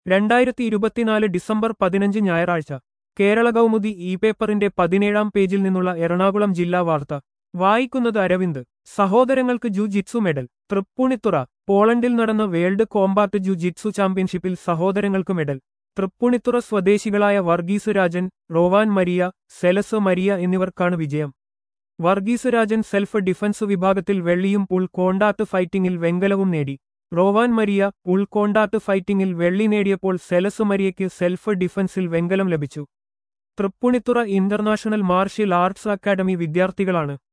രണ്ടായിരത്തി ഇരുപത്തിനാല് ഡിസംബർ പതിനഞ്ച് ഞായറാഴ്ച കേരള കൗമുദി ഇ പേപ്പറിന്റെ പതിനേഴാം പേജിൽ നിന്നുള്ള എറണാകുളം ജില്ലാ വാർത്ത വായിക്കുന്നത് അരവിന്ദ് സഹോദരങ്ങൾക്ക് ജു ജിറ്റ്സു മെഡൽ തൃപ്പൂണിത്തുറ പോളണ്ടിൽ നടന്ന വേൾഡ് കോമ്പാക്ട് ജു ജിറ്റ്സു ചാമ്പ്യൻഷിപ്പിൽ സഹോദരങ്ങൾക്ക് മെഡൽ തൃപ്പൂണിത്തുറ സ്വദേശികളായ Varghese Rajan Rowan Maria Seles Maria എന്നിവർക്കാണ് വിജയം വർഗീസ് രാജൻ സെൽഫ് ഡിഫൻസ് വിഭാഗത്തിൽ വെള്ളിയും പുൾ കോണ്ടാക്ട് ഫൈറ്റിംഗിൽ വെങ്കലവും നേടി റോവാൻ മരിയ പുൾ കോണ്ടാക്ട് ഫൈറ്റിംഗിൽ വെള്ളി നേടിയപ്പോൾ സെലസ് മരിയയ്ക്ക് സെൽഫ് ഡിഫൻസിൽ വെങ്കലം ലഭിച്ചു Thrippunithura international martial arts academy വിദ്യാർത്ഥികളാണ്